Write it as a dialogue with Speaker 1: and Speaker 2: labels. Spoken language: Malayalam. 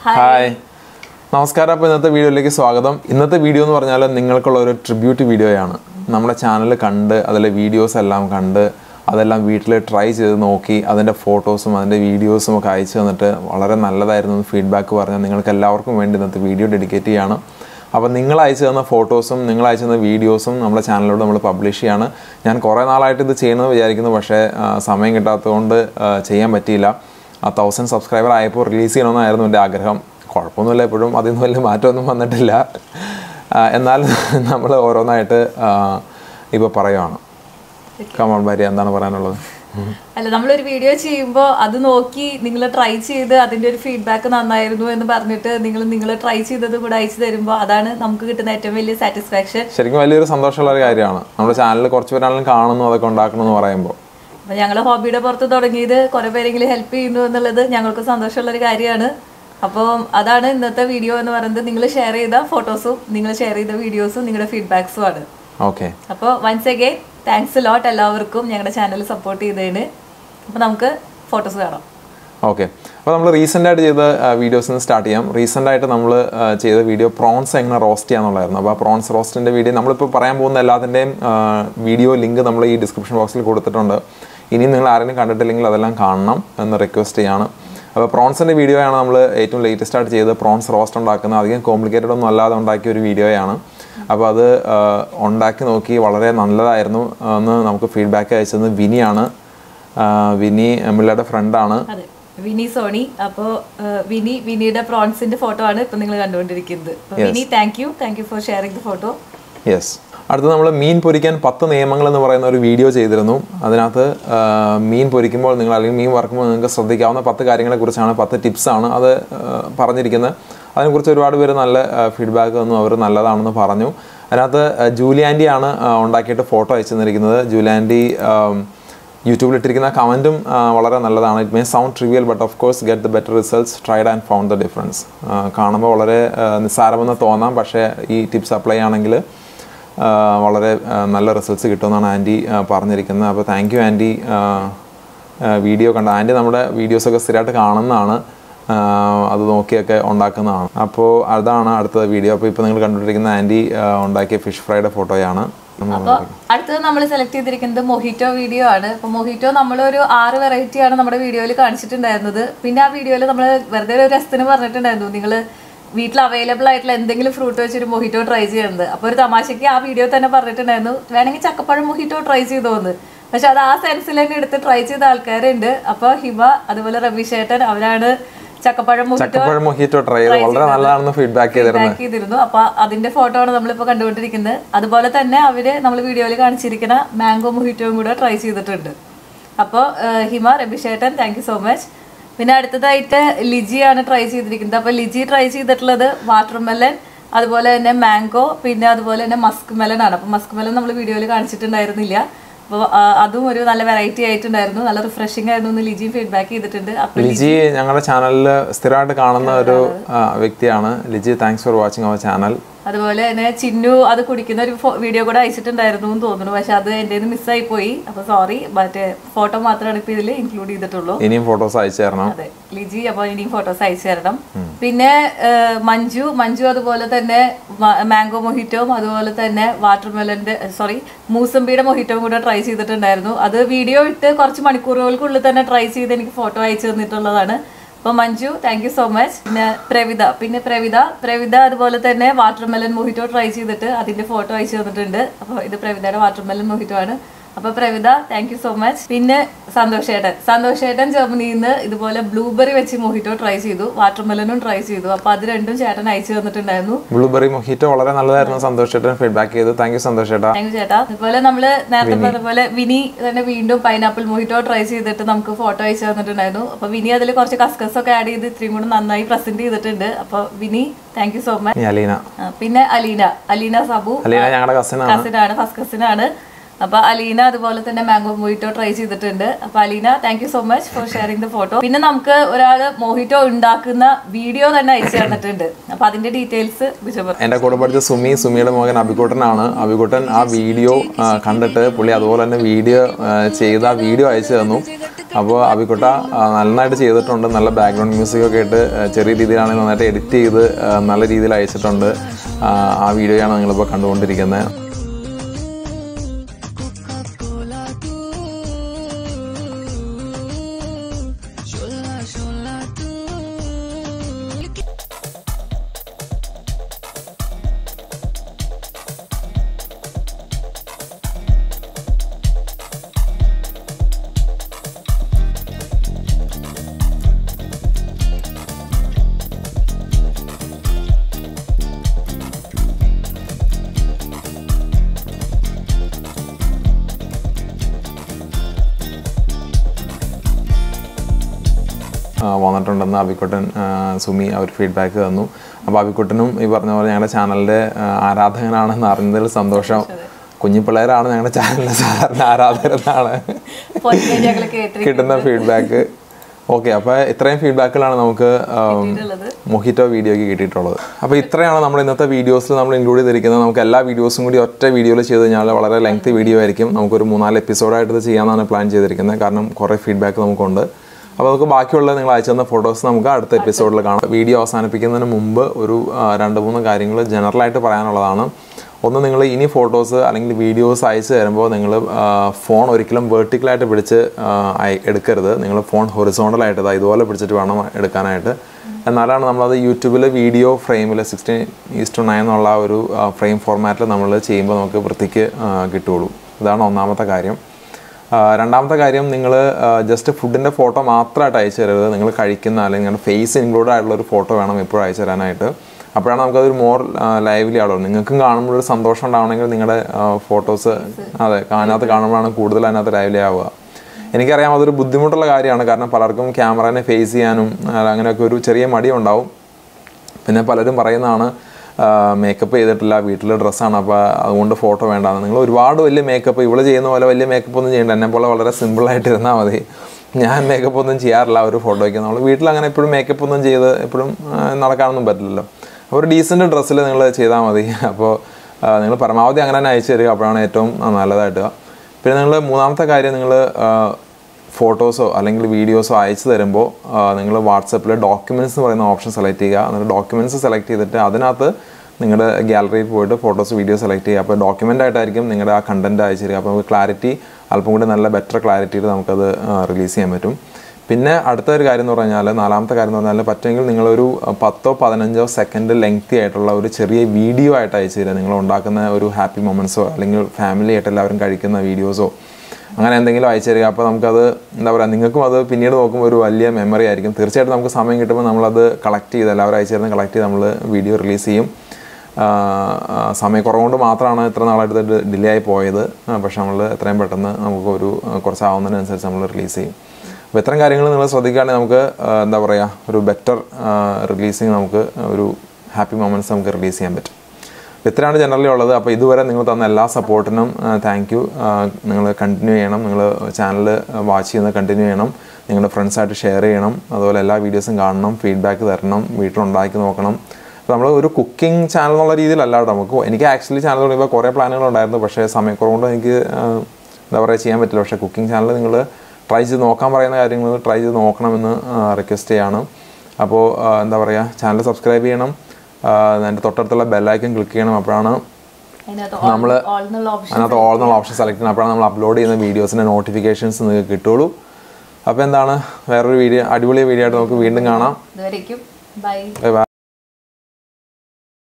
Speaker 1: ഹായ് നമസ്കാരം അപ്പോൾ ഇന്നത്തെ വീഡിയോയിലേക്ക് സ്വാഗതം ഇന്നത്തെ വീഡിയോ എന്ന് പറഞ്ഞാൽ നിങ്ങൾക്കുള്ള ഒരു ട്രിബ്യൂട്ട് വീഡിയോയാണ് നമ്മുടെ ചാനൽ കണ്ട് അതിലെ വീഡിയോസ് എല്ലാം കണ്ട് അതെല്ലാം വീട്ടിൽ ട്രൈ ചെയ്ത് നോക്കി അതിൻ്റെ ഫോട്ടോസും അതിൻ്റെ വീഡിയോസും ഒക്കെ അയച്ചു തന്നിട്ട് വളരെ നല്ലതായിരുന്നു എന്ന് ഫീഡ്ബാക്ക് പറഞ്ഞാൽ നിങ്ങൾക്ക് എല്ലാവർക്കും വേണ്ടി ഇന്നത്തെ വീഡിയോ ഡെഡിക്കേറ്റ് ചെയ്യാണ് അപ്പോൾ നിങ്ങൾ അയച്ചു തന്ന ഫോട്ടോസും നിങ്ങൾ അയച്ചു തന്ന വീഡിയോസും നമ്മുടെ ചാനലിലൂടെ നമ്മൾ പബ്ലിഷ് ചെയ്യാണ് ഞാൻ കുറേ നാളായിട്ട് ഇത് ചെയ്യണമെന്ന് വിചാരിക്കുന്നു പക്ഷേ ആ, സമയം കിട്ടാത്തതുകൊണ്ട് ആ, ചെയ്യാൻ പറ്റിയില്ല ആ തൗസൻഡ് സബ്സ്ക്രൈബർ ആയപ്പോൾ റിലീസ് ചെയ്യണമെന്നായിരുന്നു എൻ്റെ ആഗ്രഹം കുഴപ്പമൊന്നുമില്ല എപ്പോഴും അതിൽ വലിയ മാറ്റമൊന്നും വന്നിട്ടില്ല ആ, എന്നാൽ നമ്മൾ ഓരോന്നായിട്ട് ഇപ്പോൾ പറയുവാണ് കമോൺ ഭാര്യ എന്താണ് പറയാനുള്ളത്
Speaker 2: അല്ല നമ്മളൊരു വീഡിയോ ചെയ്യുമ്പോൾ അത് നോക്കി നിങ്ങൾ ട്രൈ ചെയ്ത് അതിന്റെ ഒരു ഫീഡ്ബാക്ക് നന്നായിരുന്നു എന്ന് പറഞ്ഞിട്ട് നിങ്ങൾ നിങ്ങൾ ട്രൈ ചെയ്തത് കൂടെ അയച്ചു തരുമ്പോൾ അതാണ് നമുക്ക് കിട്ടുന്ന ഏറ്റവും വലിയ സാറ്റിസ്ഫാക്ഷൻ
Speaker 1: ശരിക്കും വലിയൊരു സന്തോഷമുള്ള ഒരു കാര്യമാണ് നമ്മുടെ ചാനലിൽ കുറച്ച് പേരാണെങ്കിലും കാണുന്നു അതൊക്കെ ഉണ്ടാക്കണമെന്ന് പറയുമ്പോൾ
Speaker 2: അപ്പൊ ഞങ്ങൾ ഹോബിയുടെ പുറത്ത് തുടങ്ങിയത് കുറെ പേരെങ്കിലും ഹെൽപ്പ് ചെയ്യുന്നു എന്നുള്ളത് ഞങ്ങൾക്ക് സന്തോഷമുള്ള ഒരു കാര്യമാണ് അപ്പോൾ അതാണ് ഇന്നത്തെ വീഡിയോ എന്ന് പറയുന്നത് നിങ്ങൾ ഷെയർ ചെയ്ത ഫോട്ടോസും നിങ്ങൾ ഷെയർ ചെയ്ത വീഡിയോസും നിങ്ങളുടെ ഫീഡ്ബാക്സും ആണ്
Speaker 1: ഓക്കെ
Speaker 2: അപ്പോൾ വൺസ് അഗൈൻ താങ്ക്സ് ലോട്ട് എല്ലാവർക്കും ഞങ്ങളുടെ ചാനൽ സപ്പോർട്ട് ചെയ്തതിന് അപ്പോൾ നമുക്ക് ഫോട്ടോസ് കാണാം
Speaker 1: ഓക്കെ അപ്പോൾ നമ്മൾ റീസെൻ്റ് ആയിട്ട് ചെയ്ത വീഡിയോസ് നിന്ന് സ്റ്റാർട്ട് ചെയ്യാം റീസെൻ്റ് ആയിട്ട് നമ്മൾ ചെയ്ത വീഡിയോ പ്രോൺസ് എങ്ങനെ റോസ്റ്റ് ചെയ്യാന്നുള്ളായിരുന്നു അപ്പോൾ ആ പ്രോൺസ് റോസ്റ്റിൻ്റെ വീഡിയോ നമ്മളിപ്പോൾ പറയാൻ പോകുന്ന എല്ലാത്തിൻ്റെയും വീഡിയോ ലിങ്ക് നമ്മൾ ഈ ഡിസ്ക്രിപ്ഷൻ ബോക്സിൽ കൊടുത്തിട്ടുണ്ട് ഇനിയും നിങ്ങൾ ആരെങ്കിലും കണ്ടിട്ടില്ലെങ്കിൽ അതെല്ലാം കാണണം എന്ന് റിക്വസ്റ്റ് ചെയ്യാണ് അപ്പോൾ പ്രോൺസിൻ്റെ വീഡിയോയാണ് നമ്മൾ ഏറ്റവും ലേറ്റസ്റ്റ് ആയിട്ട് ചെയ്ത് പ്രോൺസ് റോസ്റ്റ് ഉണ്ടാക്കുന്നത് അധികം കോംപ്ലിക്കേറ്റഡ് ഒന്നും അല്ലാതെ ഉണ്ടാക്കിയ ഒരു വീഡിയോയാണ് അപ്പോൾ അത് ആ, ഉണ്ടാക്കി നോക്കി വളരെ നല്ലതായിരുന്നു എന്ന് നമുക്ക് ഫീഡ്ബാക്ക് അയച്ചത് വിനിയാണ് ആ, വിനി എമിലയുടെ ഫ്രണ്ടാണ്
Speaker 2: അതെ വിനി സോണി അപ്പോൾ വിനി വിനിയുടെ പ്രോൺസിന്റെ ഫോട്ടോ ആണ് ഇപ്പൊ നിങ്ങൾ കണ്ടുകൊണ്ടിരിക്കുന്നത് അപ്പൊ Vini thank you thank you for sharing the photo
Speaker 1: yes അടുത്ത് നമ്മൾ മീൻ പൊരിക്കാൻ പത്ത് നിയമങ്ങൾ എന്ന് പറയുന്ന ഒരു വീഡിയോ ചെയ്തിരുന്നു അതിനകത്ത് ആ, മീൻ പൊരിക്കുമ്പോൾ നിങ്ങൾ അല്ലെങ്കിൽ മീൻ വറക്കുമ്പോൾ നിങ്ങൾക്ക് ശ്രദ്ധിക്കാവുന്ന പത്ത് കാര്യങ്ങളെക്കുറിച്ചാണ് പത്ത് ടിപ്സാണ് അത് ആ, പറഞ്ഞിരിക്കുന്നത് അതിനെക്കുറിച്ച് ഒരുപാട് പേര് നല്ല ഫീഡ്ബാക്ക് തന്നു അവർ നല്ലതാണെന്ന് പറഞ്ഞു അതിനകത്ത് ആ, ജൂലി ആൻറ്റിയാണ് ആ, ഉണ്ടാക്കിയിട്ട് ഫോട്ടോ അയച്ചു തന്നിരിക്കുന്നത് ജൂലി ആൻറ്റി യൂട്യൂബിൽ ഇട്ടിരിക്കുന്ന കമൻറ്റും വളരെ നല്ലതാണ് it may sound trivial but of course get the better results tried and found the difference കാണുമ്പോൾ വളരെ ആ, നിസ്സാരമെന്ന് തോന്നാം പക്ഷേ ഈ ടിപ്സ് അപ്ലൈ ആണെങ്കിൽ ആ, വളരെ ആ, നല്ല റിസൾട്ട്സ് കിട്ടുമെന്നാണ് ആൻറ്റി ആ, പറഞ്ഞിരിക്കുന്നത് അപ്പോൾ താങ്ക് യു ആൻറ്റി വീഡിയോ കണ്ട ആൻറ്റി നമ്മുടെ വീഡിയോസൊക്കെ സ്ഥിരമായിട്ട് കാണുന്നതാണ് ആ, അത് നോക്കിയൊക്കെ ഉണ്ടാക്കുന്നതാണ് അപ്പോൾ അതാണ് അടുത്ത വീഡിയോ അപ്പോൾ ഇപ്പോൾ നിങ്ങൾ കണ്ടുകൊണ്ടിരിക്കുന്ന ആൻറ്റി ആ, ഉണ്ടാക്കിയ ഫിഷ് ഫ്രൈയുടെ ഫോട്ടോയാണ്
Speaker 2: അപ്പോൾ അടുത്തത് നമ്മൾ സെലക്ട് ചെയ്തിരിക്കുന്നത് മൊഹിറ്റോ വീഡിയോ ആണ് അപ്പോൾ മൊഹിറ്റോ നമ്മളൊരു ആറ് വെറൈറ്റി ആണ് നമ്മുടെ വീഡിയോയിൽ കാണിച്ചിട്ടുണ്ടായിരുന്നത് പിന്നെ ആ വീഡിയോയിൽ നമ്മൾ വെറുതെ ഒരു രസത്തിന് പറഞ്ഞിട്ടുണ്ടായിരുന്നു നിങ്ങൾ വീട്ടിൽ അവൈലബിൾ ആയിട്ടുള്ള എന്തെങ്കിലും ഫ്രൂട്ട് വെച്ചൊരു മൊഹിറ്റോ ട്രൈ ചെയ്യുന്നത് അപ്പോൾ ഒരു തമാശയ്ക്ക് ആ വീഡിയോ തന്നെ പറഞ്ഞിട്ടുണ്ടായിരുന്നു വേണമെങ്കിൽ ചക്കപ്പഴം മൊഹിറ്റോ ട്രൈ ചെയ്തോന്ന് പക്ഷെ അത് ആ സെൻസിൽ തന്നെ എടുത്ത് ട്രൈ ചെയ്ത ആൾക്കാരുണ്ട് അപ്പോൾ ഹിബ അതുപോലെ റബീഷേട്ടൻ അവരാണ് ചക്കപ്പഴം മൊഹിറ്റോ
Speaker 1: ചക്കപ്പഴം മൊഹിറ്റോ ട്രൈ ചെയ്ത് വളരെ നല്ലതാണെന്ന് ഫീഡ്ബാക്ക് ചെയ്തിരുന്നത്
Speaker 2: ബാക്ക് ചെയ്തിരുന്നു അപ്പൊ അതിന്റെ ഫോട്ടോ ആണ് നമ്മളിപ്പോ കണ്ടുകൊണ്ടിരിക്കുന്നത് അതുപോലെ തന്നെ അവര് നമ്മൾ വീഡിയോയിൽ കാണിച്ചിരിക്കുന്ന മാംഗോ മൊഹിറ്റോയും കൂടെ ട്രൈ ചെയ്തിട്ടുണ്ട് അപ്പോൾ ഹിമ രബിഷേട്ടൻ താങ്ക് യു സോ മച്ച് പിന്നെ അടുത്തതായിട്ട് ലിജിയാണ് ട്രൈ ചെയ്തിരിക്കുന്നത് അപ്പോൾ ലിജി ട്രൈ ചെയ്തിട്ടുള്ളത് വാട്ടർമെലൻ അതുപോലെ തന്നെ മാംഗോ പിന്നെ അതുപോലെ തന്നെ മസ്ക് മെലൻ ആണ് അപ്പോൾ മസ്ക് മെലൻ നമ്മൾ വീഡിയോയിൽ കാണിച്ചിട്ടുണ്ടായിരുന്നില്ല അപ്പോൾ അതും ഒരു നല്ല വെറൈറ്റി ആയിട്ടുണ്ടായിരുന്നു നല്ല റിഫ്രഷിംഗ് ആയിരുന്നു എന്ന് ലിജിയും ഫീഡ്ബാക്ക് ചെയ്തിട്ടുണ്ട് അപ്പോൾ
Speaker 1: ലിജി ഞങ്ങളുടെ ചാനലിൽ സ്ഥിരമായിട്ട് കാണുന്ന ഒരു ആ, വ്യക്തിയാണ് Liji thanks for watching our channel
Speaker 2: അതുപോലെ തന്നെ ചിന്നു അത് കുടിക്കുന്ന ഒരു ഫോ- വീഡിയോ കൂടെ അയച്ചിട്ടുണ്ടായിരുന്നു എന്ന് തോന്നുന്നു പക്ഷെ അത് എൻ്റെ മിസ്സായി പോയി അപ്പൊ സോറി മറ്റേ ഫോട്ടോ മാത്രമാണ് ഇപ്പൊ ഇതിൽ ഇൻക്ലൂഡ് ചെയ്തിട്ടുള്ളൂ
Speaker 1: ഇനിയും ഫോട്ടോസ് അയച്ചു തരണം
Speaker 2: അതെ ലിജി അപ്പോൾ ഇനിയും ഫോട്ടോസ് അയച്ചു തരണം പിന്നെ ഏഹ്, മഞ്ജു മഞ്ജു അതുപോലെ തന്നെ മാംഗോ മൊഹിറ്റോവും അതുപോലെ തന്നെ വാട്ടർമെലന്റെ സോറി മൂസമ്പിയുടെ മൊഹിറ്റോവും കൂടെ ട്രൈ ചെയ്തിട്ടുണ്ടായിരുന്നു അത് വീഡിയോ ഇട്ട് കുറച്ച് മണിക്കൂറുകൾക്കുള്ളിൽ തന്നെ ട്രൈ ചെയ്ത് എനിക്ക് ഫോട്ടോ അയച്ചു തന്നിട്ടുള്ളതാണ് അപ്പോൾ Manju thank you so much പിന്നെ പ്രവിത പിന്നെ പ്രവിത പ്രവിത അതുപോലെ തന്നെ വാട്ടർമെലൻ മൊഹിറ്റോ ട്രൈ ചെയ്തിട്ട് അതിന്റെ ഫോട്ടോ അയച്ചു തന്നിട്ടുണ്ട് അപ്പോൾ ഇത് പ്രവിതയുടെ വാട്ടർമെലൻ മൊഹിറ്റോ ആണ് അപ്പൊ Pravitha thank you so much പിന്നെ സന്തോഷേട്ടൻ സന്തോഷേട്ടൻ ജർമ്മനിയിൽ നിന്ന് ഇതുപോലെ ബ്ലൂബെറി വെച്ച് മൊഹിറ്റോ ട്രൈ ചെയ്തു വാട്ടർമെലനും ട്രൈ ചെയ്തു അപ്പൊ അത് രണ്ടും ചേട്ടൻ അയച്ചു തന്നിട്ടുണ്ടായിരുന്നു
Speaker 1: ബ്ലൂബെറി മൊഹിറ്റോ വളരെ നല്ലതായിരുന്നു സന്തോഷ് ചേട്ടൻ ഫീഡ്ബാക്ക് ചെയ്തു താങ്ക് യു സന്തോഷ് ചേട്ടാ
Speaker 2: താങ്ക് യു ചേട്ടാ അതുപോലെ നമ്മള് നേരത്തെ പറഞ്ഞ പോലെ വിനി തന്നെ വീണ്ടും പൈനാപ്പിൾ മൊഹിറ്റോ ട്രൈ ചെയ്തിട്ട് നമുക്ക് ഫോട്ടോ അയച്ചു തന്നിട്ടുണ്ടായിരുന്നു അപ്പൊ വിനി അതിൽ കുറച്ച് കസ്കസ് ഒക്കെ ആഡ് ചെയ്ത് ഇത്രയും കൂടെ നന്നായി പ്രസന്റ് ചെയ്തിട്ടുണ്ട് അപ്പൊ Vini thank you so much
Speaker 1: ഇനി അലീന
Speaker 2: പിന്നെ അലീന അലീന സബു
Speaker 1: അലീന ഞങ്ങളുടെ കസിനാണ്
Speaker 2: കസിനാണ് ഫസ്റ്റ് കസിനാണ് അപ്പൊ അലീന അതുപോലെ തന്നെ മാംഗോ മൊഹിറ്റോ ട്രൈ ചെയ്തിട്ടുണ്ട് അപ്പൊ Aleena thank you so much for sharing the photo പിന്നെ നമുക്ക് ഒരാള് മൊഹിറ്റോ ഉണ്ടാക്കുന്ന വീഡിയോ തന്നെ അയച്ചു തന്നിട്ടുണ്ട് അപ്പൊ അതിന്റെ ഡീറ്റെയിൽസ് ബിജു
Speaker 1: എൻ്റെ കൂടെ പഠിച്ച സുമി സുമിയുടെ മകൻ അഭികുട്ടനാണ് അഭികുട്ടൻ ആ വീഡിയോ കണ്ടിട്ട് പുള്ളി അതുപോലെ തന്നെ വീഡിയോ ചെയ്ത് ആ വീഡിയോ അയച്ചു തന്നു അപ്പോൾ അബിക്കുട്ട ആ, നന്നായിട്ട് ചെയ്തിട്ടുണ്ട് നല്ല ബാക്ക്ഗ്രൗണ്ട് മ്യൂസിക് ഒക്കെ ഇട്ട് ആ, ചെറിയ രീതിയിലാണെങ്കിൽ നന്നായിട്ട് എഡിറ്റ് ചെയ്ത് ആ, നല്ല രീതിയിൽ അയച്ചിട്ടുണ്ട് ആ, ആ വീഡിയോയാണ് നിങ്ങളിപ്പോൾ കണ്ടുകൊണ്ടിരിക്കുന്നത് ആ, വന്നിട്ടുണ്ടെന്ന് അബിക്കുട്ടൻ ആ, സുമി അവർ ഫീഡ്ബാക്ക് തന്നു അപ്പോൾ അബിക്കുട്ടനും ഈ പറഞ്ഞ പോലെ ഞങ്ങളുടെ ചാനലിൻ്റെ ആ, ആരാധകനാണെന്ന് അറിഞ്ഞതിൽ സന്തോഷം കുഞ്ഞു പിള്ളേരാണ് ഞങ്ങളുടെ ചാനലിൻ്റെ സാധാരണ ആരാധകരെന്നാണ്
Speaker 2: പൊന്നെ ഞങ്ങൾ കേട്ടിരിക്കുന്നത്
Speaker 1: കിട്ടുന്ന ഫീഡ്ബാക്ക് ഓക്കെ അപ്പോൾ ഇത്രയും ഫീഡ്ബാക്കുകളാണ് നമുക്ക് ആം, മൊഹിറ്റോ വീഡിയോയ്ക്ക് കിട്ടിയിട്ടുള്ളത് അപ്പോൾ ഇത്രയാണ് നമ്മൾ ഇന്നത്തെ വീഡിയോസിൽ നമ്മൾ ഇൻക്ലൂഡ് ചെയ്തിരിക്കുന്നത് നമുക്ക് എല്ലാ വീഡിയോസും കൂടി ഒറ്റ വീഡിയോയിൽ ചെയ്ത് കഴിഞ്ഞാൽ വളരെ ലെങ്ത് വീഡിയോ ആയിരിക്കും നമുക്കൊരു മൂന്നാല് എപ്പിസോഡായിട്ട് ഇത് ചെയ്യാമെന്നാണ് പ്ലാൻ ചെയ്തിരിക്കുന്നത് കാരണം കുറേ ഫീഡ്ബാക്ക് നമുക്കുണ്ട് അപ്പോൾ നമുക്ക് ബാക്കിയുള്ള നിങ്ങൾ അയച്ചു തന്ന ഫോട്ടോസ് നമുക്ക് അടുത്ത എപ്പിസോഡിൽ കാണാം വീഡിയോ അവസാനിപ്പിക്കുന്നതിന് മുമ്പ് ഒരു ആ, രണ്ട് മൂന്ന് കാര്യങ്ങൾ ജനറലായിട്ട് പറയാനുള്ളതാണ് ഒന്ന് നിങ്ങൾ ഇനി ഫോട്ടോസ് അല്ലെങ്കിൽ വീഡിയോസ് അയച്ചു തരുമ്പോൾ നിങ്ങൾ ഫോൺ ഒരിക്കലും വെർട്ടിക്കലായിട്ട് പിടിച്ച് ആ, അയ- എടുക്കരുത് നിങ്ങൾ ഫോൺ ഹൊറിസോണ്ടലായിട്ട് ഇതാ ഇതുപോലെ പിടിച്ചിട്ട് വേണം എടുക്കാനായിട്ട് എന്നാലാണ് നമ്മളത് യൂട്യൂബിൽ വീഡിയോ ഫ്രെയിമിൽ സിക്സ്റ്റീൻ ഈസ് ടു നയൻ എന്നുള്ള ആ ഒരു ഫ്രെയിം ഫോർമാറ്റിൽ നമ്മൾ ചെയ്യുമ്പോൾ നമുക്ക് വൃത്തിക്ക് ആ, കിട്ടുള്ളൂ ഇതാണ് ഒന്നാമത്തെ കാര്യം ആ, രണ്ടാമത്തെ കാര്യം നിങ്ങൾ ജസ്റ്റ് ഫുഡിൻ്റെ ഫോട്ടോ മാത്രമായിട്ട് അയച്ചു തരരുത് നിങ്ങൾ കഴിക്കുന്ന അല്ലെങ്കിൽ നിങ്ങളുടെ ഫേസ് ഇൻക്ലൂഡ് ആയിട്ടുള്ള ഒരു ഫോട്ടോ വേണം എപ്പോഴും അയച്ചു തരാനായിട്ട് അപ്പോഴാണ് നമുക്കതൊരു മോർ ലൈവ്ലി ആവുള്ളൂ നിങ്ങൾക്കും കാണുമ്പോൾ ഒരു സന്തോഷം ഉണ്ടാവണമെങ്കിൽ നിങ്ങളുടെ ഫോട്ടോസ് അതെ അതിനകത്ത് കാണുമ്പോഴാണ് കൂടുതൽ അതിനകത്ത് ലൈവ്ലി ആവുക എനിക്കറിയാം അതൊരു ബുദ്ധിമുട്ടുള്ള കാര്യമാണ് കാരണം പലർക്കും ക്യാമറനെ ഫേസ് ചെയ്യാനും ആ, അങ്ങനെയൊക്കെ ഒരു ചെറിയ മടി ഉണ്ടാവും പിന്നെ പലരും പറയുന്നതാണ് മേക്കപ്പ് ചെയ്തിട്ടില്ല വീട്ടിലെ ഡ്രസ്സാണ് അപ്പോൾ അതുകൊണ്ട് ഫോട്ടോ വേണ്ടാന്ന് നിങ്ങൾ ഒരുപാട് വലിയ മേക്കപ്പ് ഇവള് ചെയ്യുന്ന പോലെ വലിയ മേക്കപ്പ് ഒന്നും ചെയ്യണ്ട എന്നെ പോലെ വളരെ സിമ്പിളായിട്ട് ഇരുന്നാൽ മതി ഞാൻ മേക്കപ്പ് ഒന്നും ചെയ്യാറില്ല ഒരു ഫോട്ടോയ്ക്ക് നമ്മൾ വീട്ടിൽ അങ്ങനെ എപ്പോഴും മേക്കപ്പ് ഒന്നും ചെയ്ത് എപ്പോഴും ആ, നടക്കാനൊന്നും പറ്റില്ലല്ലോ അപ്പോൾ ഒരു ഡീസൻറ്റ് ഡ്രസ്സിൽ നിങ്ങൾ ചെയ്താൽ മതി അപ്പോൾ നിങ്ങൾ പരമാവധി അങ്ങനെ തന്നെ അയച്ചു തരിക അപ്പോഴാണ് ഏറ്റവും ആ, നല്ലതായിട്ട് പിന്നെ നിങ്ങൾ മൂന്നാമത്തെ കാര്യം നിങ്ങൾ ഫോട്ടോസോ അല്ലെങ്കിൽ വീഡിയോസോ അയച്ചു തരുമ്പോൾ നിങ്ങൾ വാട്സപ്പിൽ ഡോക്യുമെൻറ്റ്സ് എന്ന് പറയുന്ന ഓപ്ഷൻ സെലക്ട് ചെയ്യുക എന്നിട്ട് ഡോക്യുമെൻറ്റ്സ് സെലക്ട് ചെയ്തിട്ട് അതിനകത്ത് നിങ്ങളുടെ ഗാലറിയിൽ പോയിട്ട് ഫോട്ടോസ് വീഡിയോ സെലക്ട് ചെയ്യുക അപ്പോൾ ഡോക്യുമെൻ്റ് ആയിട്ടായിരിക്കും നിങ്ങളുടെ ആ കണ്ടൻറ്റ് അയച്ചു തരിക അപ്പോൾ നമുക്ക് ക്ലാരിറ്റി അല്പം കൂടി നല്ല ബെറ്റർ ക്ലാരിറ്റിയിൽ നമുക്കത് റിലീസ് ചെയ്യാൻ പറ്റും പിന്നെ അടുത്ത ഒരു കാര്യം എന്ന് പറഞ്ഞാൽ നാലാമത്തെ കാര്യം എന്ന് പറഞ്ഞാൽ പറ്റുമെങ്കിൽ നിങ്ങളൊരു പത്തോ പതിനഞ്ചോ സെക്കൻഡ് ലെങ്തി ആയിട്ടുള്ള ഒരു ചെറിയ വീഡിയോ ആയിട്ട് അയച്ചു തരിക നിങ്ങൾ ഉണ്ടാക്കുന്ന ഒരു ഹാപ്പി മൊമെൻറ്റ്സോ അല്ലെങ്കിൽ ഫാമിലി ആയിട്ട് എല്ലാവരും കഴിക്കുന്ന വീഡിയോസോ അങ്ങനെ എന്തെങ്കിലും അയച്ചു തരിക അപ്പോൾ നമുക്കത് എന്താ പറയുക നിങ്ങൾക്കും അത് പിന്നീട് നോക്കുമ്പോൾ ഒരു വലിയ മെമ്മറി ആയിരിക്കും തീർച്ചയായിട്ടും നമുക്ക് സമയം കിട്ടുമ്പോൾ നമ്മളത് കളക്ട് ചെയ്ത് എല്ലാവരും അയച്ചു തരുന്ന കളക്ട് ചെയ്ത് നമ്മൾ വീഡിയോ റിലീസ് ചെയ്യും ആ, ആ, സമയക്കുറവുകൊണ്ട് മാത്രമാണ് ഇത്ര നാളായിട്ട് ഇത് ഡിലേ ആയി പോയത് ആ, പക്ഷെ നമ്മൾ എത്രയും പെട്ടെന്ന് നമുക്ക് ഒരു ആ, കുറച്ചാവുന്നതിനനുസരിച്ച് നമ്മൾ റിലീസ് ചെയ്യും അപ്പോൾ ഇത്തരം കാര്യങ്ങൾ നിങ്ങൾ ശ്രദ്ധിക്കുകയാണെങ്കിൽ നമുക്ക് ആ, എന്താ പറയുക ഒരു ബെറ്റർ റിലീസിങ് നമുക്ക് ഒരു ഹാപ്പി മൊമെൻറ്റ്സ് നമുക്ക് റിലീസ് ചെയ്യാൻ പറ്റും ഇത്രയാണ് ജനറലി ഉള്ളത് അപ്പോൾ ഇതുവരെ നിങ്ങൾ തന്ന എല്ലാ സപ്പോർട്ടിനും താങ്ക് യു നിങ്ങൾ കണ്ടിന്യൂ ചെയ്യണം നിങ്ങൾ ചാനൽ വാച്ച് ചെയ്യുന്നത് കണ്ടിന്യൂ ചെയ്യണം നിങ്ങളുടെ ഫ്രണ്ട്സായിട്ട് ഷെയർ ചെയ്യണം അതുപോലെ എല്ലാ വീഡിയോസും കാണണം ഫീഡ്ബാക്ക് തരണം വീട്ടിലുണ്ടാക്കി നോക്കണം അപ്പോൾ നമ്മൾ ഒരു കുക്കിംഗ് ചാനൽ എന്നുള്ള രീതിയിലല്ല കേട്ടോ നമുക്ക് എനിക്ക് ആക്ച്വലി ചാനൽ തുടങ്ങിയപ്പോൾ കുറേ പ്ലാനുകൾ ഉണ്ടായിരുന്നു പക്ഷേ സമയക്കുറവുകൊണ്ട് എനിക്ക് ആ, എന്താ പറയുക ചെയ്യാൻ പറ്റില്ല പക്ഷേ കുക്കിംഗ് ചാനൽ നിങ്ങൾ ട്രൈ ചെയ്ത് നോക്കാൻ പറയുന്ന കാര്യങ്ങൾ ട്രൈ ചെയ്ത് നോക്കണമെന്ന് റിക്വസ്റ്റ് ചെയ്യാണ് അപ്പോൾ ആ, എന്താ പറയുക ചാനൽ സബ്സ്ക്രൈബ് ചെയ്യണം അതിൻ്റെ തൊട്ടടുത്തുള്ള ബെല്ലൈക്കൻ ക്ലിക്ക് ചെയ്യണം അപ്പോഴാണ്
Speaker 2: അതിനകത്ത്
Speaker 1: നമ്മൾ
Speaker 2: ഓൾ എന്നുള്ള ഓപ്ഷൻ
Speaker 1: അതിനകത്ത് ഓൾ എന്നുള്ള ഓപ്ഷൻ സെലക്ട് ചെയ്യണം അപ്പോഴാണ് നമ്മൾ അപ്ലോഡ് ചെയ്യുന്ന വീഡിയോസിൻ്റെ നോട്ടിഫിക്കേഷൻസ് നിങ്ങൾക്ക് കിട്ടുള്ളൂ അപ്പോൾ എന്താണ് വേറൊരു വീഡിയോ അടിപൊളി വീഡിയോ ആയിട്ട് നമുക്ക് വീണ്ടും കാണാം
Speaker 2: ഇതുവരേക്കും ബൈ
Speaker 1: ബൈ ബൈ